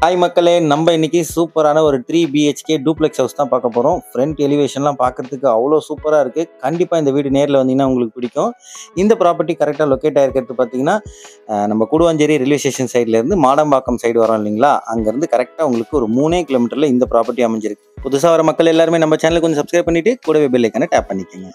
hi மக்களே நம்ம இன்னைக்கு சூப்பரான ஒரு த்ரீ பிஹெச்கே டூப்ளெக்ஸ் ஹவுஸ் தான் பார்க்க போகிறோம் ஃப்ரண்ட் எலிவேஷன்லாம் பார்க்கறதுக்கு அவ்வளோ சூப்பராக இருக்குது கண்டிப்பாக இந்த வீடு நேரில் வந்தீங்கன்னா உங்களுக்கு பிடிக்கும் இந்த ப்ராப்பர்ட்டி கரெக்டாக லொக்கேட் ஆகிருக்கிறது பார்த்தீங்கன்னா அஹ், நம்ம கூடுவாஞ்சேரி ரயில்வே ஸ்டேஷன் சைட்லேருந்து மாடம்பாக்கம் சைடு வரோம் இல்லைங்களா அங்கேருந்து கரெக்டாக உங்களுக்கு ஒரு மூணே கிலோமீட்டரில் இந்த ப்ராப்பர்ட்டி அமைஞ்சிருக்கு புதுசாக வர மக்கள் எல்லாருமே நம்ம சேனலுக்கு கொஞ்சம் சப்ஸ்கிரைப் பண்ணிவிட்டு கூடவே பெல் ஐக்கானை டேப் பண்ணிக்கோங்க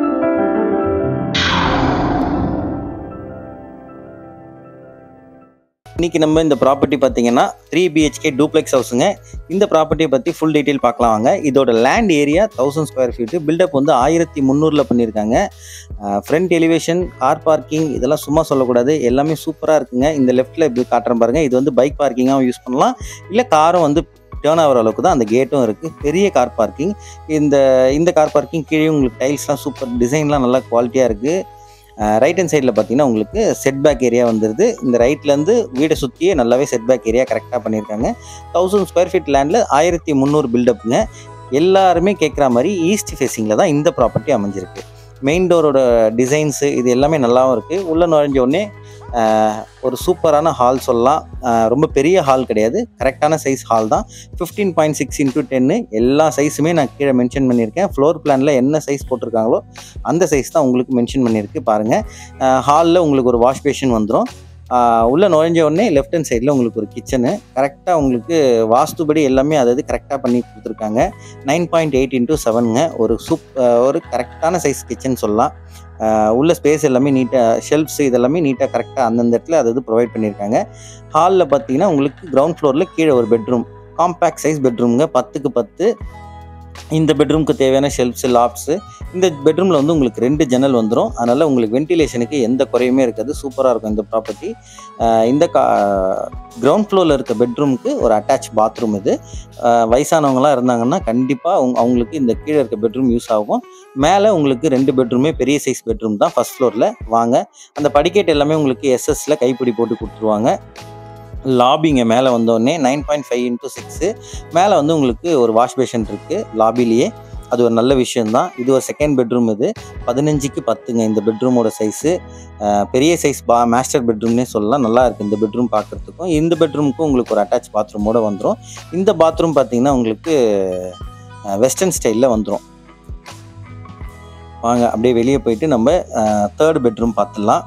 இன்னைக்கு நம்ம இந்த ப்ராப்பர்ட்டி பார்த்தீங்கன்னா த்ரீ பிஹெச்கே டூப்ளெக்ஸ் ஹவுஸுங்க இந்த ப்ராப்பர்ட்டியை பற்றி ஃபுல் டீட்டெயில் பார்க்கலாம் வாங்க இதோட land area thousand square feet buildup வந்து ஆயிரத்தி முந்நூறில் பண்ணியிருக்காங்க ஃப்ரண்ட் எலிவேஷன் கார் பார்க்கிங் இதெல்லாம் சும்மா சொல்லக்கூடாது எல்லாமே சூப்பராக இருக்குங்க இந்த லெஃப்ட்டில் இப்படி காட்டுறேன் பாருங்க இது வந்து பைக் பார்க்கிங்காகவும் யூஸ் பண்ணலாம் இல்லை காரும் வந்து டேர்ன் ஆகிற அளவுக்கு தான் அந்த கேட்டும் இருக்குது பெரிய கார் பார்க்கிங் இந்த இந்த கார் பார்க்கிங் கீழே உங்களுக்கு டைல்ஸ்லாம் சூப்பர் டிசைன்லாம் நல்லா குவாலிட்டியாக இருக்குது ரைட் ஹேண்ட் சைடில் பார்த்தீங்கன்னா உங்களுக்கு செட் பேக் ஏரியா வந்துடுது இந்த ரைட்லேருந்து வீடை சுற்றியே நல்லாவே செட் பேக் ஏரியா கரெக்டாக பண்ணியிருக்காங்க தௌசண்ட் ஸ்கொயர் ஃபீட் லேண்டில் ஆயிரத்தி முந்நூறு பில்டப்புங்க எல்லாருமே கேட்குற மாதிரி ஈஸ்ட் ஃபேஸிங்கில் தான் இந்த ப்ராப்பர்ட்டி அமைஞ்சிருக்கு மெயின் டோரோட டிசைன்ஸு இது எல்லாமே நல்லாவும் இருக்குது உள்ளே நுழைஞ்ச உடனே ஆஹ், ஒரு சூப்பரான ஹால் சொல்லலாம் ஆஹ், ரொம்ப பெரிய ஹால் கிடையாது கரெக்டான சைஸ் ஹால் தான் ஃபிஃப்டீன் பாயிண்ட் சிக்ஸ் இன்ட்டு டென்னு எல்லா சைஸுமே நான் கீழே மென்ஷன் பண்ணியிருக்கேன் ஃப்ளோர் பிளானில் என்ன சைஸ் போட்டிருக்காங்களோ அந்த சைஸ் தான் உங்களுக்கு மென்ஷன் பண்ணியிருக்கு பாருங்கள் ஹாலில் உங்களுக்கு ஒரு வாஷ் பேஷன் வந்துடும் உள்ளே நுழைஞ்ச உடனே லெஃப்ட் ஹேண்ட் சைடில் உங்களுக்கு ஒரு கிச்சனு கரெக்டாக உங்களுக்கு வாஸ்துபடி எல்லாமே அதாவது கரெக்டாக பண்ணி கொடுத்துருக்காங்க நைன் பாயிண்ட் எயிட் இன்ட்டு செவனுங்க ஒரு சூப் ஆஹ் ஒரு கரெக்டான சைஸ் கிச்சன் சொல்லலாம் ஆஹ் உள்ள ஸ்பேஸ் எல்லாமே நீட்டாக ஷெல்ஃப்ஸ் இதெல்லாமே நீட்டாக கரெக்டாக அந்தந்த இடத்துல அது ப்ரொவைட் பண்ணியிருக்காங்க ஹாலில் பார்த்தீங்கன்னா உங்களுக்கு கிரவுண்ட் ஃப்ளோரில் கீழே ஒரு பெட்ரூம் காம்பேக்ட் சைஸ் பெட்ரூம்ங்க பத்துக்கு பத்து இந்த பெட்ரூம்க்கு தேவையான ஷெல்ஃப்ஸு லாப்ஸு இந்த பெட்ரூமில் வந்து உங்களுக்கு ரெண்டு ஜன்னல் வந்துடும் அதனால் உங்களுக்கு வென்டிலேஷனுக்கு எந்த குறையுமே இருக்காது சூப்பராக இருக்கும் இந்த ப்ராப்பர்ட்டி இந்த கா கிரவுண்ட் ஃப்ளோரில் இருக்க பெட்ரூமுக்கு ஒரு அட்டாச் பாத்ரூம் இது அஹ் வயசானவங்களாம் இருந்தாங்கன்னா கண்டிப்பாக அவங்க அவங்களுக்கு இந்த கீழே இருக்க பெட்ரூம் யூஸ் ஆகும் மேலே உங்களுக்கு ரெண்டு பெட்ரூமே பெரிய சைஸ் பெட்ரூம் தான் ஃபஸ்ட் ஃப்ளோரில் வாங்க அந்த படிக்கட்டு எல்லாமே உங்களுக்கு எஸ்எஸ்ல கைப்பிடி போட்டு கொடுத்துருவாங்க லாபிங்க மேலே வந்தோடனே nine point five into six மேலே வந்து உங்களுக்கு ஒரு வாஷ் பேஷன் இருக்குது லாபிலேயே அது ஒரு நல்ல விஷயம்தான் இது ஒரு செகண்ட் பெட்ரூம் இது பதினஞ்சுக்கு பத்துங்க இந்த பெட்ரூமோட சைஸு பெரிய சைஸ் பா மாஸ்டர் பெட்ரூம்னே சொல்லலாம் நல்லா இருக்குது இந்த பெட்ரூம் பார்க்குறதுக்கும் இந்த பெட்ரூமுக்கும் உங்களுக்கு ஒரு அட்டாச் பாத்ரூமோட வந்துடும் இந்த பாத்ரூம் பார்த்தீங்கன்னா உங்களுக்கு வெஸ்டர்ன் ஸ்டைலில் வந்துடும் வாங்க அப்படியே வெளியே போயிட்டு நம்ம தேர்ட் பெட்ரூம் பார்த்துடலாம்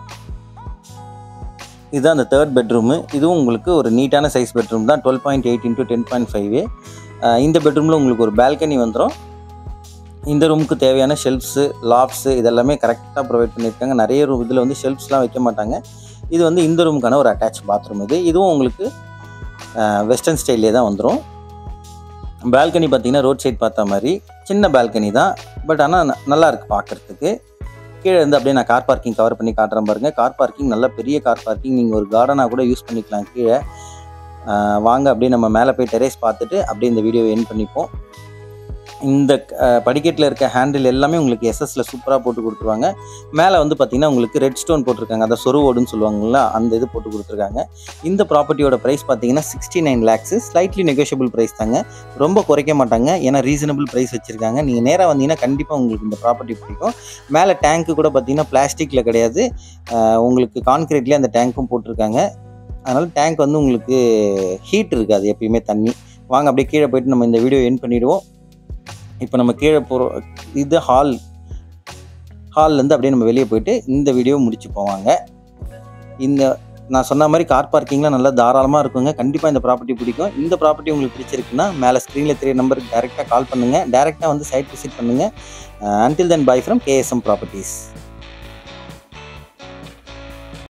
இதுதான் அந்த தேர்ட் பெட்ரூமு இதுவும் உங்களுக்கு ஒரு நீட்டான சைஸ் பெட்ரூம் தான் twelve point eight into ten point five இந்த பெட்ரூமில் உங்களுக்கு ஒரு பால்கனி வந்துடும் இந்த ரூமுக்கு தேவையான ஷெல்ஃப்ஸு லாப்ஸு இதெல்லாமே கரெக்டாக ப்ரொவைட் பண்ணியிருக்காங்க நிறைய ரூம் இதில் வந்து ஷெல்ஃப்ஸ்லாம் வைக்க மாட்டாங்க இது வந்து இந்த ரூமுக்கான ஒரு அட்டாச் பாத்ரூம் இது இதுவும் உங்களுக்கு வெஸ்டர்ன் ஸ்டைல்லே தான் வந்துடும் பால்கனி பார்த்தீங்கன்னா ரோட் சைட் பார்த்த மாதிரி சின்ன பால்கனி தான் பட் ஆனால் நல்லா இருக்குது பார்க்குறதுக்கு கீழே இருந்து அப்படியே நான் கார் பார்க்கிங் கவர் பண்ணி காட்டுறேன் பாருங்கள் கார் பார்க்கிங் நல்ல பெரிய கார் பார்க்கிங் நீங்கள் ஒரு கார்டனாக கூட யூஸ் பண்ணிக்கலாம் கீழே ஆஹ் வாங்க அப்படியே நம்ம மேலே போய் டெரேஸ் பார்த்துட்டு அப்படியே இந்த வீடியோ என் பண்ணிப்போம் இந்த படிக்கட்டில் இருக்க ஹேண்டில் எல்லாமே உங்களுக்கு எஸ்எஸ்ல சூப்பராக போட்டு கொடுத்துருவாங்க மேலே வந்து பார்த்தீங்கன்னா உங்களுக்கு ரெட் ஸ்டோன் போட்டிருக்காங்க அதை சொருவோடுன்னு சொல்லுவாங்கல்ல அந்த இது போட்டு கொடுத்துருக்காங்க இந்த ப்ராப்பர்ட்டியோட ப்ரைஸ் பார்த்தீங்கன்னா sixty nine lakhs slightly negotiable price தாங்க ரொம்ப குறைக்க மாட்டாங்க ஏன்னா ரீசனபிள் ப்ரைஸ் வச்சுருக்காங்க நீங்கள் நேராக வந்தீங்கன்னா கண்டிப்பாக உங்களுக்கு இந்த ப்ராப்பர்ட்டி பிடிக்கும் மேலே டேங்க்கு கூட பார்த்தீங்கன்னா பிளாஸ்டிக்கில் கிடையாது ஆஹ் உங்களுக்கு கான்கிரீட்லேயே அந்த டேங்க்கும் போட்டிருக்காங்க அதனால் டேங்க் வந்து உங்களுக்கு ஹீட் இருக்காது எப்பயுமே தண்ணி வாங்க அப்படியே கீழே போயிட்டு நம்ம இந்த வீடியோ என் பண்ணிவிடுவோம் இப்போ நம்ம கீழே போகிறோம் இது ஹால் ஹால்லேருந்து அப்படியே நம்ம வெளியே போயிட்டு இந்த வீடியோ முடிச்சு போவாங்க இந்த நான் சொன்ன மாதிரி கார் பார்க்கிங்லாம் நல்லா தாராளமாக இருக்குங்க கண்டிப்பாக இந்த ப்ராப்பர்ட்டி பிடிக்கும் இந்த ப்ராப்பர்ட்டி உங்களுக்கு பிடிச்சிருக்குன்னா மேலே ஸ்க்ரீனில் தெரிய நம்பருக்கு டேரெக்டாக கால் பண்ணுங்கள் டேரெக்டாக வந்து சைட் விசிட் பண்ணுங்கள் until then bye from KSM properties